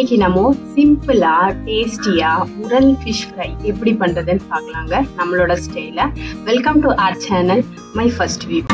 இன்னைக்கு நம்ம சிம்பிளா டேஸ்டியா முரல் ஃபிஷ் ஃப்ரை எப்படி பண்றதுன்னு பார்க்கலாங்க நம்மளோட ஸ்டைல welcome to our channel my first view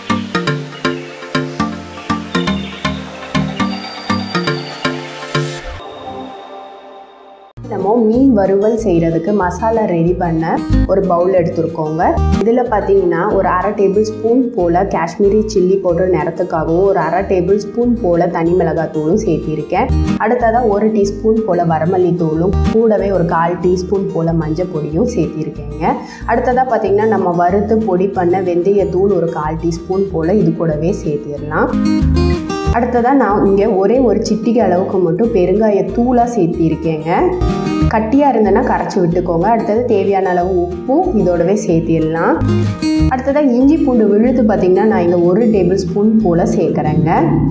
நம்ம மீன் வறுவல் செய்கிறதுக்கு மசாலா ரெடி பண்ண ஒரு பவுல் எடுத்துருக்கோங்க இதில் பார்த்தீங்கன்னா ஒரு அரை டேபிள் ஸ்பூன் போல் காஷ்மீரி சில்லி பவுடர் நிறத்துக்காகவும் ஒரு அரை டேபிள் ஸ்பூன் போல் தனி மிளகாத்தூளும் சேர்த்திருக்கேன் அடுத்ததாக ஒரு டீஸ்பூன் போல் வரமல்லி தூளும் கூடவே ஒரு கால் டீஸ்பூன் போல் மஞ்சள் பொடியும் சேர்த்திருக்கேங்க அடுத்ததாக பார்த்தீங்கன்னா நம்ம வறுத்து பொடி பண்ண வெந்தயத்தூள் ஒரு கால் டீஸ்பூன் போல் இது கூடவே சேர்த்திடலாம் அடுத்ததாக நான் இங்கே ஒரே ஒரு சிட்டிகை அளவுக்கு மட்டும் பெருங்காய தூளாக சேர்த்திருக்கேங்க கட்டியாக இருந்ததுன்னா கரைச்சி விட்டுக்கோங்க அடுத்தது தேவையான அளவு உப்பும் இதோடவே சேர்த்திடலாம் அடுத்ததாக இஞ்சி பூண்டு விழுது பார்த்திங்கன்னா நான் இங்கே ஒரு டேபிள் ஸ்பூன் போல் சேர்க்குறேங்க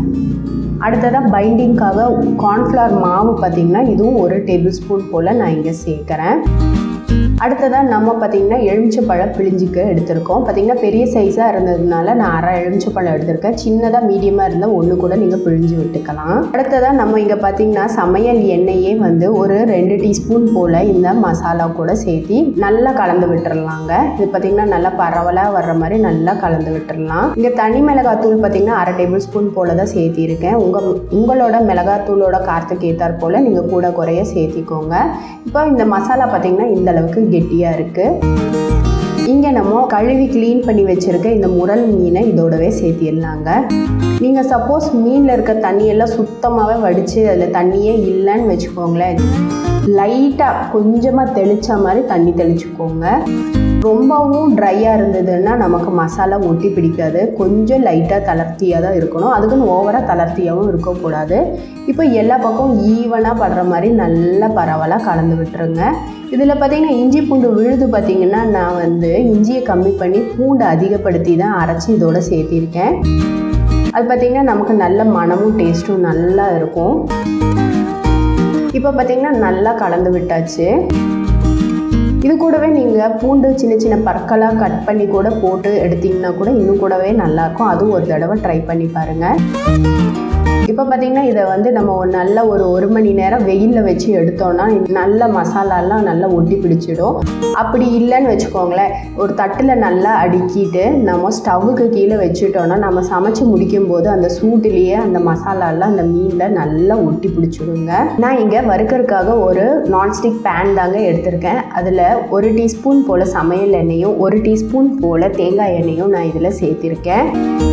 அடுத்ததாக பைண்டிங்க்காக கார்ன்ஃப்ளவர் மாவு பார்த்திங்கன்னா இதுவும் ஒரு டேபிள் ஸ்பூன் போல் நான் இங்கே சேர்க்குறேன் அடுத்ததாக நம்ம பார்த்திங்கன்னா எலுமிச்சப்பழம் பிழிஞ்சிக்க எடுத்திருக்கோம் பார்த்திங்கன்னா பெரிய சைஸாக இருந்ததுனால நான் அரை எலுமிச்சப்பழம் எடுத்திருக்கேன் சின்னதாக மீடியமாக இருந்தால் ஒன்று கூட நீங்கள் பிழிஞ்சு விட்டுக்கலாம் அடுத்ததாக நம்ம இங்கே பார்த்திங்கன்னா சமையல் எண்ணெயே வந்து ஒரு ரெண்டு டீஸ்பூன் போல் இந்த மசாலா கூட சேர்த்தி நல்லா கலந்து விட்டுறலாங்க இது பார்த்திங்கன்னா நல்லா பரவலாக வர்ற மாதிரி நல்லா கலந்து விட்டுறலாம் இங்கே தனி மிளகாத்தூள் பார்த்திங்கன்னா அரை டேபிள் ஸ்பூன் போல் தான் சேர்த்திருக்கேன் உங்கள் உங்களோட மிளகாத்தூளோட காரத்துக்கு ஏற்றாற் போல் நீங்கள் கூட குறைய சேர்த்திக்கோங்க இப்போ இந்த மசாலா பார்த்திங்கன்னா இந்த அளவுக்கு கெட்டியாக இருக்குது இங்கே நம்ம கழுவி க்ளீன் பண்ணி வச்சுருக்க இந்த முரல் மீனை இதோடவே சேர்த்திடலாங்க நீங்கள் சப்போஸ் மீனில் இருக்க தண்ணியெல்லாம் சுத்தமாகவே வடித்து அதில் தண்ணியே இல்லைன்னு வச்சுக்கோங்களேன் லைட்டாக கொஞ்சமாக தெளித்த மாதிரி தண்ணி தெளிச்சுக்கோங்க ரொம்பவும் ட்ரையாக இருந்ததுன்னா நமக்கு மசாலா ஒட்டி பிடிக்காது கொஞ்சம் லைட்டாக தளர்த்தியாக தான் இருக்கணும் அதுக்குன்னு ஓவராக தளர்த்தியாகவும் இருக்கக்கூடாது இப்போ எல்லா பக்கம் ஈவனாக படுற மாதிரி நல்லா பரவலாக கலந்து விட்டுருங்க இதில் பார்த்திங்கன்னா இஞ்சி பூண்டு விழுது பார்த்திங்கன்னா நான் வந்து இஞ்சியை கம்மி பண்ணி பூண்டு அதிகப்படுத்தி தான் அரைச்சி இதோட சேர்த்திருக்கேன் அது பார்த்திங்கன்னா நமக்கு நல்ல மனமும் டேஸ்ட்டும் நல்லா இருக்கும் இப்போ பார்த்திங்கன்னா நல்லா கலந்து விட்டாச்சு இது கூடவே நீங்கள் பூண்டு சின்ன சின்ன பற்களாக கட் பண்ணி கூட போட்டு எடுத்திங்கன்னா கூட இன்னும் கூடவே நல்லாயிருக்கும் அதுவும் ஒரு தடவை ட்ரை பண்ணி பாருங்கள் இப்போ பார்த்திங்கன்னா இதை வந்து நம்ம நல்ல ஒரு ஒரு மணி நேரம் வெயிலில் வச்சு எடுத்தோன்னா நல்ல மசாலாலாம் நல்லா ஒட்டி பிடிச்சிடும் அப்படி இல்லைன்னு வச்சுக்கோங்களேன் ஒரு தட்டில் நல்லா அடுக்கிட்டு நம்ம ஸ்டவ்வுக்கு கீழே வச்சுட்டோன்னா நம்ம சமைச்சு முடிக்கும் போது அந்த சூட்டுலேயே அந்த மசாலாலாம் அந்த மீனில் நல்லா ஒட்டி பிடிச்சிடுங்க நான் இங்கே வறுக்கிறதுக்காக ஒரு நான்ஸ்டிக் பேன் தாங்க எடுத்திருக்கேன் அதில் ஒரு டீஸ்பூன் போல் சமையல் எண்ணெயும் ஒரு டீஸ்பூன் போல் தேங்காய் எண்ணெயும் நான் இதில் சேர்த்திருக்கேன்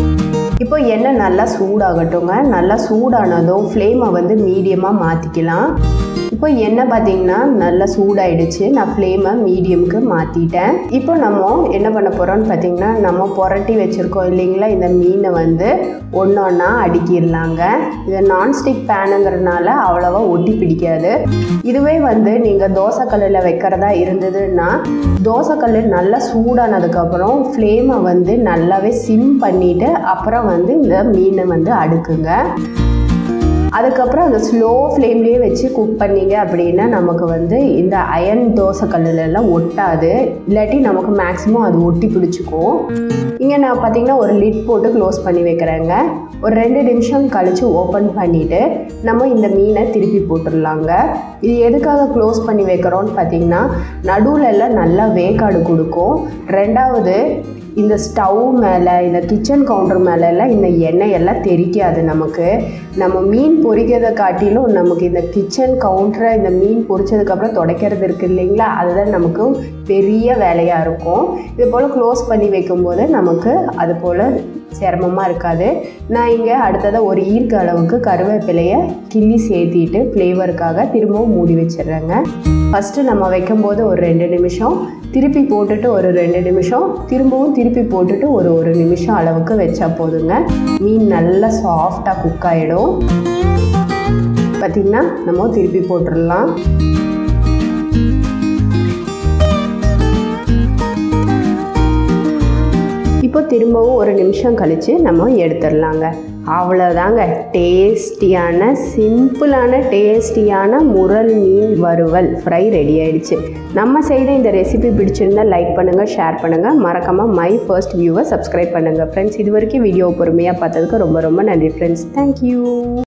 இப்போ எண்ணெய் நல்லா சூடாகட்டுங்க நல்லா சூடானதும் ஃப்ளேமை வந்து மீடியமாக மாற்றிக்கலாம் இப்போ எண்ணெய் பார்த்தீங்கன்னா நல்லா சூடாயிடுச்சு நான் ஃப்ளேமை மீடியமுக்கு மாற்றிட்டேன் இப்போ நம்ம என்ன பண்ண போகிறோம்னு பார்த்தீங்கன்னா நம்ம புரட்டி வச்சுருக்கோம் இல்லைங்களா இந்த மீனை வந்து ஒன்று ஒன்றா அடுக்கிடலாங்க இது நான்ஸ்டிக் பேனுங்கிறதுனால அவ்வளோவா ஒட்டி பிடிக்காது இதுவே வந்து நீங்கள் தோசைக்கல்லில் வைக்கிறதா இருந்ததுன்னா தோசைக்கல் நல்லா சூடானதுக்கப்புறம் ஃப்ளேமை வந்து நல்லாவே சிம் பண்ணிவிட்டு அப்புறம் வந்து இந்த மீனை வந்து அடுக்குங்க அதுக்கப்புறம் அந்த ஸ்லோ ஃப்ளேம்லேயே வச்சு குக் பண்ணிங்க அப்படின்னா நமக்கு வந்து இந்த அயன் தோசை கல்லுலலாம் ஒட்டாது இல்லாட்டி நமக்கு மேக்ஸிமம் அது ஒட்டி பிடிச்சிக்கும் இங்கே நான் பார்த்தீங்கன்னா ஒரு லிட் போட்டு க்ளோஸ் பண்ணி வைக்கிறேங்க ஒரு ரெண்டு நிமிஷம் கழித்து ஓப்பன் பண்ணிவிட்டு நம்ம இந்த மீனை திருப்பி போட்டுடலாங்க இது எதுக்காக க்ளோஸ் பண்ணி வைக்கிறோன்னு பார்த்தீங்கன்னா நடுவுலலாம் நல்லா வேக்காடு கொடுக்கும் ரெண்டாவது இந்த ஸ்டவ் மேலே இந்த கிச்சன் கவுண்டர் மேலெல்லாம் இந்த எண்ணெய் எல்லாம் தெரிக்காது நமக்கு நம்ம மீன் பொரிக்கிறதை காட்டிலும் நமக்கு இந்த கிச்சன் கவுண்டரை இந்த மீன் பொரிச்சதுக்கப்புறம் துடைக்கிறது இருக்குது இல்லைங்களா அதுதான் நமக்கு பெரிய வேலையாக இருக்கும் இது போல் க்ளோஸ் பண்ணி வைக்கும்போது நமக்கு அது போல் சிரமமாக இருக்காது நான் இங்கே அடுத்ததாக ஒரு ஈர்க்க அளவுக்கு கருவேப்பிலையை கிள்ளி சேர்த்திட்டு ஃப்ளேவருக்காக திரும்பவும் மூடி வச்சிடுறேங்க ஃபஸ்ட்டு நம்ம வைக்கும்போது ஒரு ரெண்டு நிமிஷம் திருப்பி போட்டுட்டு ஒரு ரெண்டு நிமிஷம் திரும்பவும் திருப்பி போட்டுட்டு ஒரு ஒரு நிமிஷம் அளவுக்கு வச்சா போதுங்க மீன் நல்லா சாஃப்டாக குக் ஆகிடும் பார்த்திங்கன்னா நம்ம திருப்பி போட்டுடலாம் இப்போ திரும்பவும் ஒரு நிமிஷம் கழித்து நம்ம எடுத்துடலாங்க அவ்வளோதாங்க டேஸ்டியான சிம்பிளான டேஸ்டியான முரல் மீன் வறுவல் ஃப்ரை ரெடி ஆயிடுச்சு நம்ம செய்த இந்த ரெசிபி பிடிச்சிருந்தா லைக் பண்ணுங்கள் ஷேர் பண்ணுங்கள் மறக்காமல் மை ஃபர்ஸ்ட் வியூவை சப்ஸ்கிரைப் பண்ணுங்கள் ஃப்ரெண்ட்ஸ் இது வரைக்கும் வீடியோ பொறுமையாக பார்த்ததுக்கு ரொம்ப ரொம்ப நன்றி ஃப்ரெண்ட்ஸ் தேங்க்யூ